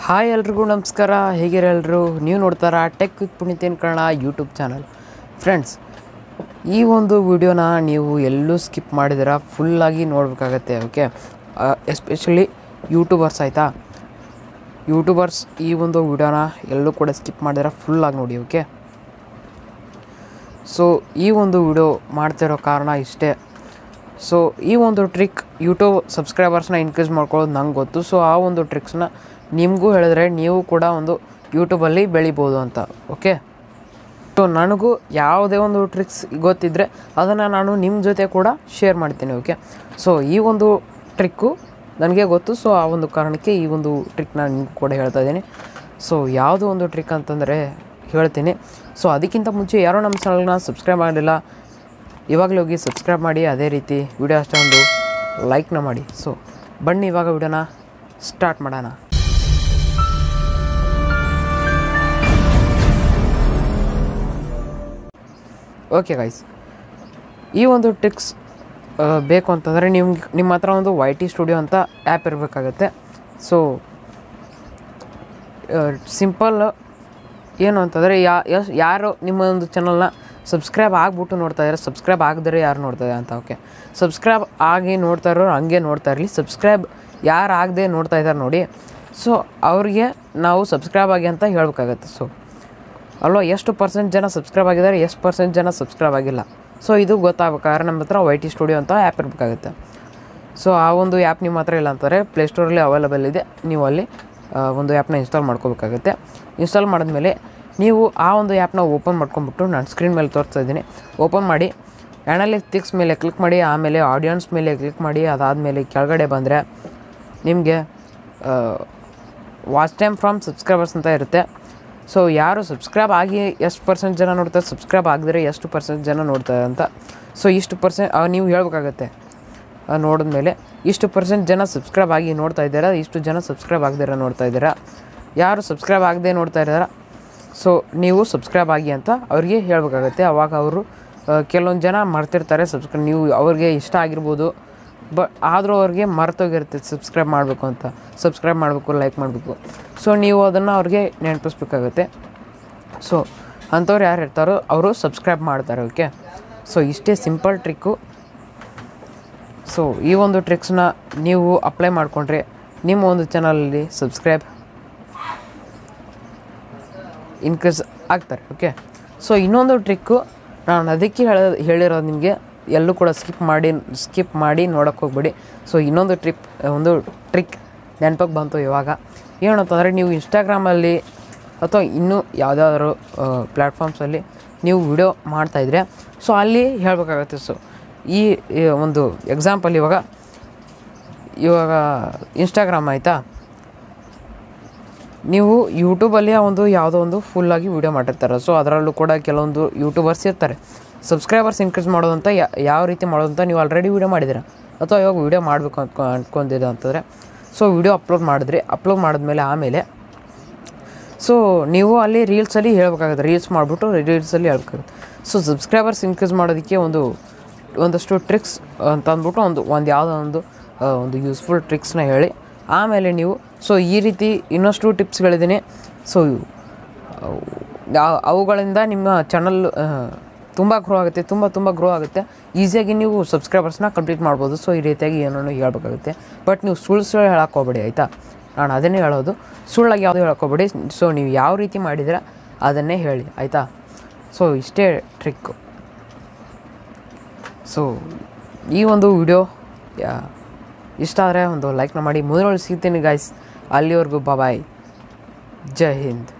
hi ಎಲ್ರಿಗೂ ನಮಸ್ಕಾರ ಹೇಗಿರ ಎಲ್ರು ನೀವು ನೋಡ್ತಾರ ಟೆಕ್ ವಿತ್ ಪುಣಿತೇನ್ ಕನ್ನಡ ಯೂಟ್ಯೂಬ್ ಚಾನಲ್ ಫ್ರೆಂಡ್ಸ್ ಈ ಒಂದು ವಿಡಿಯೋನ ನೀವು ಎಲ್ಲೂ ಸ್ಕಿಪ್ ಮಾಡಿದಿರ ಫುಲ್ಲಾಗಿ ನೋಡಬೇಕಾಗತ್ತೆ ಓಕೆ ಎಸ್ಪೆಷಲಿ ಯೂಟ್ಯೂಬರ್ಸ್ ಆಯಿತಾ ಯೂಟ್ಯೂಬರ್ಸ್ ಈ ಒಂದು ವಿಡಿಯೋನ ಎಲ್ಲೂ ಕೂಡ ಸ್ಕಿಪ್ ಮಾಡಿದ್ರೆ ಫುಲ್ಲಾಗಿ ನೋಡಿ ಓಕೆ ಸೊ ಈ ಒಂದು ವಿಡಿಯೋ ಮಾಡ್ತಿರೋ ಕಾರಣ ಇಷ್ಟೇ ಸೊ ಈ ಒಂದು ಟ್ರಿಕ್ ಯೂಟ್ಯೂಬ್ ಸಬ್ಸ್ಕ್ರೈಬರ್ಸ್ನ ಇನ್ಕ್ರೀಸ್ ಮಾಡ್ಕೊಳ್ಳೋದು ನಂಗೆ ಗೊತ್ತು ಸೊ ಆ ಒಂದು ಟ್ರಿಕ್ಸ್ನ ನಿಮಗೂ ಹೇಳಿದ್ರೆ ನೀವು ಕೂಡ ಒಂದು ಯೂಟ್ಯೂಬಲ್ಲಿ ಬೆಳಿಬೋದು ಅಂತ ಓಕೆ ಸೊ ನನಗೂ ಯಾವುದೇ ಒಂದು ಟ್ರಿಕ್ಸ್ ಗೊತ್ತಿದ್ದರೆ ಅದನ್ನು ನಾನು ನಿಮ್ಮ ಜೊತೆ ಕೂಡ ಶೇರ್ ಮಾಡ್ತೀನಿ ಓಕೆ ಸೊ ಈ ಒಂದು ಟ್ರಿಕ್ಕು ನನಗೆ ಗೊತ್ತು ಸೊ ಆ ಒಂದು ಕಾರಣಕ್ಕೆ ಈ ಒಂದು ಟ್ರಿಕ್ ನಾನು ನಿಮ್ಗೆ ಕೂಡ ಹೇಳ್ತಾ ಇದ್ದೀನಿ ಸೊ ಯಾವುದು ಒಂದು ಟ್ರಿಕ್ ಅಂತಂದರೆ ಹೇಳ್ತೀನಿ ಸೊ ಅದಕ್ಕಿಂತ ಮುಂಚೆ ಯಾರೋ ನಮ್ಮ ಚಾನಲ್ನ ಸಬ್ಸ್ಕ್ರೈಬ್ ಮಾಡಲಿಲ್ಲ ಇವಾಗಲೇ ಹೋಗಿ ಸಬ್ಸ್ಕ್ರೈಬ್ ಮಾಡಿ ಅದೇ ರೀತಿ ವಿಡಿಯೋ ಅಷ್ಟೊಂದು ಲೈಕ್ನ ಮಾಡಿ ಸೊ ಬನ್ನಿ ಇವಾಗ ವಿಡಿಯೋನ ಸ್ಟಾರ್ಟ್ ಮಾಡೋಣ ಓಕೆ ಗೈಸ್ ಈ ಒಂದು ಟ್ರಿಕ್ಸ್ ಬೇಕು ಅಂತಂದರೆ ನಿಮ್ಗೆ ನಿಮ್ಮ ಹತ್ರ ಒಂದು ವೈ ಟಿ ಸ್ಟುಡಿಯೋ ಅಂತ ಆ್ಯಪ್ ಇರಬೇಕಾಗತ್ತೆ ಸೊ ಸಿಂಪಲ್ ಏನು ಅಂತಂದರೆ ಯಾ ಎಸ್ ಯಾರು ನಿಮ್ಮ ಒಂದು ಚಾನಲ್ನ ಸಬ್ಸ್ಕ್ರೈಬ್ ಆಗಿಬಿಟ್ಟು ನೋಡ್ತಾ ಇದ್ದಾರೆ ಸಬ್ಸ್ಕ್ರೈಬ್ ಆಗದರೆ ಯಾರು ನೋಡ್ತಾ ಇದ್ದಾರೆ ಅಂತ ಓಕೆ ಸಬ್ಸ್ಕ್ರೈಬ್ ಆಗಿ ನೋಡ್ತಾ ಇರೋರು ಹಂಗೆ ನೋಡ್ತಾ ಇರಲಿ ಸಬ್ಸ್ಕ್ರೈಬ್ ಯಾರು ಆಗದೆ ನೋಡ್ತಾ ಇದ್ದಾರೆ ನೋಡಿ ಸೊ ಅವ್ರಿಗೆ ನಾವು ಸಬ್ಸ್ಕ್ರೈಬ್ ಆಗಿ ಅಂತ ಹೇಳಬೇಕಾಗತ್ತೆ ಸೊ ಅಲ್ವಾ ಎಷ್ಟು ಪರ್ಸೆಂಟ್ ಜನ ಸಬ್ಸ್ಕ್ರೈಬ್ ಆಗಿದ್ದಾರೆ ಎಷ್ಟು ಪರ್ಸೆಂಟ್ ಜನ ಸಬ್ಸ್ಕ್ರೈಬ್ ಆಗಿಲ್ಲ ಸೊ ಇದು ಗೊತ್ತಾಗಬೇಕಾದ್ರೆ ನಮ್ಮ ಹತ್ರ ವೈ ಟಿ ಸ್ಟುಡಿಯೋ ಅಂತ ಆ್ಯಪ್ ಇರಬೇಕಾಗುತ್ತೆ ಸೊ ಆ ಒಂದು ಆ್ಯಪ್ ನಿಮ್ಮ ಹತ್ರ ಇಲ್ಲ ಅಂತಾರೆ ಪ್ಲೇಸ್ಟೋರಲ್ಲಿ ಅವೈಲೇಬಲ್ ಇದೆ ನೀವು ಅಲ್ಲಿ ಆ, ಒಂದು ಆ್ಯಪ್ನ ಇನ್ಸ್ಟಾಲ್ ಮಾಡ್ಕೋಬೇಕಾಗುತ್ತೆ ಇನ್ಸ್ಟಾಲ್ ಮಾಡಿದ್ಮೇಲೆ ನೀವು ಆ ಒಂದು ಆ್ಯಪ್ನ ಓಪನ್ ಮಾಡ್ಕೊಂಬಿಟ್ಟು ನಾನು ಸ್ಕ್ರೀನ್ ಮೇಲೆ ತೋರಿಸ್ತಾ ಇದ್ದೀನಿ ಓಪನ್ ಮಾಡಿ ಅನಾಲಿಟಿಕ್ಸ್ ಮೇಲೆ ಕ್ಲಿಕ್ ಮಾಡಿ ಆಮೇಲೆ ಆಡಿಯನ್ಸ್ ಮೇಲೆ ಕ್ಲಿಕ್ ಮಾಡಿ ಅದಾದಮೇಲೆ ಕೆಳಗಡೆ ಬಂದರೆ ನಿಮಗೆ ವಾಚ್ ಟೈಮ್ ಫ್ರಮ್ ಸಬ್ಸ್ಕ್ರೈಬರ್ಸ್ ಅಂತ ಇರುತ್ತೆ ಸೊ ಯಾರು ಸಬ್ಸ್ಕ್ರೈಬ್ ಆಗಿ ಎಷ್ಟು ಪರ್ಸೆಂಟ್ ಜನ ನೋಡ್ತಾರೆ ಸಬ್ಸ್ಕ್ರೈಬ್ ಆಗದಿರೆ ಎಷ್ಟು ಪರ್ಸೆಂಟ್ ಜನ ನೋಡ್ತಾರೆ ಅಂತ ಸೊ ಇಷ್ಟು ಪರ್ಸೆಂಟ್ ನೀವು ಹೇಳ್ಬೇಕಾಗತ್ತೆ ಆ, ನೋಡಿದ್ಮೇಲೆ ಇಷ್ಟು ಪರ್ಸೆಂಟ್ ಜನ ಸಬ್ಸ್ಕ್ರೈಬ್ ಆಗಿ ನೋಡ್ತಾ ಇದ್ದೀರಾ ಇಷ್ಟು ಜನ ಸಬ್ಸ್ಕ್ರೈಬ್ ಆಗದಿರ ನೋಡ್ತಾ ಇದ್ದೀರಾ ಯಾರು ಸಬ್ಸ್ಕ್ರೈಬ್ ಆಗದೆ ನೋಡ್ತಾ ಇದ್ದಾರಾ ಸೊ ನೀವು ಸಬ್ಸ್ಕ್ರೈಬ್ ಆಗಿ ಅಂತ ಅವ್ರಿಗೆ ಹೇಳ್ಬೇಕಾಗತ್ತೆ ಅವಾಗ ಅವರು ಕೆಲವೊಂದು ಜನ ಮರ್ತಿರ್ತಾರೆ ಸಬ್ಸ್ಕ್ರೈಬ್ ನೀವು ಅವ್ರಿಗೆ ಇಷ್ಟ ಆಗಿರ್ಬೋದು ಬಟ್ ಆದರೂ ಅವ್ರಿಗೆ ಮರ್ತೋಗಿರುತ್ತೆ ಸಬ್ಸ್ಕ್ರೈಬ್ ಮಾಡಬೇಕು ಅಂತ ಸಬ್ಸ್ಕ್ರೈಬ್ ಮಾಡಬೇಕು ಲೈಕ್ ಮಾಡಬೇಕು ಸೊ ನೀವು ಅದನ್ನು ಅವ್ರಿಗೆ ನೆನಪಿಸ್ಬೇಕಾಗತ್ತೆ ಸೊ ಅಂಥವ್ರು ಯಾರು ಇರ್ತಾರೋ ಅವರು ಸಬ್ಸ್ಕ್ರೈಬ್ ಮಾಡ್ತಾರೆ ಓಕೆ ಸೊ ಇಷ್ಟೇ ಸಿಂಪಲ್ ಟ್ರಿಕ್ಕು ಸೊ ಈ ಒಂದು ಟ್ರಿಕ್ಸ್ನ ನೀವು ಅಪ್ಲೈ ಮಾಡಿಕೊಂಡ್ರೆ ನಿಮ್ಮ ಒಂದು ಚಾನಲಲ್ಲಿ ಸಬ್ಸ್ಕ್ರೈಬ್ ಇನ್ಕ್ರೀಸ್ ಆಗ್ತಾರೆ ಓಕೆ ಸೊ ಇನ್ನೊಂದು ಟ್ರಿಕ್ಕು ನಾನು ಅದಕ್ಕೆ ಹೇಳ ಹೇಳಿರೋದು ನಿಮಗೆ ಎಲ್ಲೂ ಕೂಡ ಸ್ಕಿಪ್ ಮಾಡಿ ಸ್ಕಿಪ್ ಮಾಡಿ ನೋಡೋಕ್ಕೆ ಹೋಗ್ಬೇಡಿ ಸೊ ಇನ್ನೊಂದು ಟ್ರಿಪ್ ಒಂದು ಟ್ರಿಕ್ ನೆನಪಕ್ಕೆ ಬಂತು ಇವಾಗ ಏನು ಅಂತಂದರೆ ನೀವು ಇನ್ಸ್ಟಾಗ್ರಾಮಲ್ಲಿ ಅಥವಾ ಇನ್ನೂ ಯಾವುದಾದ್ರು ಪ್ಲ್ಯಾಟ್ಫಾರ್ಮ್ಸಲ್ಲಿ ನೀವು ವಿಡಿಯೋ ಮಾಡ್ತಾಯಿದ್ರೆ ಸೊ ಅಲ್ಲಿ ಹೇಳಬೇಕಾಗತ್ತೆ ಸೊ ಈ ಈ ಒಂದು ಎಕ್ಸಾಂಪಲ್ ಇವಾಗ ಇವಾಗ ಇನ್ಸ್ಟಾಗ್ರಾಮ್ ಆಯಿತಾ ನೀವು ಯೂಟ್ಯೂಬಲ್ಲಿ ಒಂದು ಯಾವುದೋ ಒಂದು ಫುಲ್ಲಾಗಿ ವೀಡಿಯೋ ಮಾಡಿರ್ತಾರೆ ಸೊ ಅದರಲ್ಲೂ ಕೂಡ ಕೆಲವೊಂದು ಯೂಟ್ಯೂಬರ್ಸ್ ಇರ್ತಾರೆ ಸಬ್ಸ್ಕ್ರೈಬರ್ಸ್ ಇನ್ಕ್ರೀಸ್ ಮಾಡೋದಂತ ಯಾ- ಯಾವ ರೀತಿ ಮಾಡೋದಂತ ನೀವು ಆಲ್ರೆಡಿ ವೀಡಿಯೋ ಮಾಡಿದ್ದೀರ ಅಥವಾ ಇವಾಗ ವೀಡಿಯೋ ಮಾಡಬೇಕು ಅನ್ಕೊ ಅನ್ಕೊಂಡಿದ್ದೆ ಅಂತಂದರೆ ಸೊ ವೀಡಿಯೋ ಅಪ್ಲೋಡ್ ಮಾಡಿದ್ರಿ ಅಪ್ಲೋಡ್ ಮಾಡಿದ್ಮೇಲೆ ಆಮೇಲೆ ಸೊ ನೀವು ಅಲ್ಲಿ ರೀಲ್ಸಲ್ಲಿ ಹೇಳ್ಬೇಕಾಗುತ್ತೆ ರೀಲ್ಸ್ ಮಾಡಿಬಿಟ್ಟು ರೀಲ್ಸಲ್ಲಿ ಹೇಳ್ಬೇಕಾಗುತ್ತೆ ಸೊ ಸಬ್ಸ್ಕ್ರೈಬರ್ಸ್ ಇನ್ಕ್ರೀಸ್ ಮಾಡೋದಕ್ಕೆ ಒಂದು ಒಂದಷ್ಟು ಟ್ರಿಕ್ಸ್ ಅಂತ ಅಂದ್ಬಿಟ್ಟು ಒಂದು ಒಂದು ಯಾವುದೋ ಒಂದು ಆ, ಒಂದು ಯೂಸ್ಫುಲ್ ಟ್ರಿಕ್ಸ್ನ ಹೇಳಿ ಆಮೇಲೆ ನೀವು ಸೊ ಈ ರೀತಿ ಇನ್ನಷ್ಟು ಟಿಪ್ಸ್ಗಳಿದ್ದೀನಿ ಸೊ ಅವುಗಳಿಂದ ನಿಮ್ಮ ಚಾನಲ್ ತುಂಬ ಗ್ರೋ ಆಗುತ್ತೆ ತುಂಬ ತುಂಬ ಗ್ರೋ ಆಗುತ್ತೆ ಈಸಿಯಾಗಿ ನೀವು ಸಬ್ಸ್ಕ್ರೈಬರ್ಸ್ನ ಕಂಪ್ಲೀಟ್ ಮಾಡ್ಬೋದು ಸೊ ಈ ರೀತಿಯಾಗಿ ಏನೋ ಹೇಳ್ಬೇಕಾಗುತ್ತೆ ಬಟ್ ನೀವು ಸುಳ್ಳು ಸುಳ್ಳು ಹೇಳಕ್ಕೆ ಹೋಗ್ಬೇಡಿ ಆಯಿತಾ ನಾನು ಅದನ್ನೇ ಹೇಳೋದು ಸುಳ್ಳಾಗಿ ಯಾವುದು ಹೇಳೋಕ್ಕೋಗ್ಬೇಡಿ ಸೊ ನೀವು ಯಾವ ರೀತಿ ಮಾಡಿದ್ದೀರಾ ಅದನ್ನೇ ಹೇಳಿ ಆಯಿತಾ ಸೊ ಇಷ್ಟೇ ಟ್ರಿಕ್ಕು ಸೊ ಈ ಒಂದು ವಿಡಿಯೋ ಯಾ ಇಷ್ಟ ಆದರೆ ಒಂದು ಲೈಕ್ನ ಮಾಡಿ ಮುಂದಿನ ಸಿಗ್ತೀನಿ ಗಾಯ್ಸ್ ಅಲ್ಲಿವರೆಗೂ ಬಾಯ್ ಜೈ ಹಿಂದ್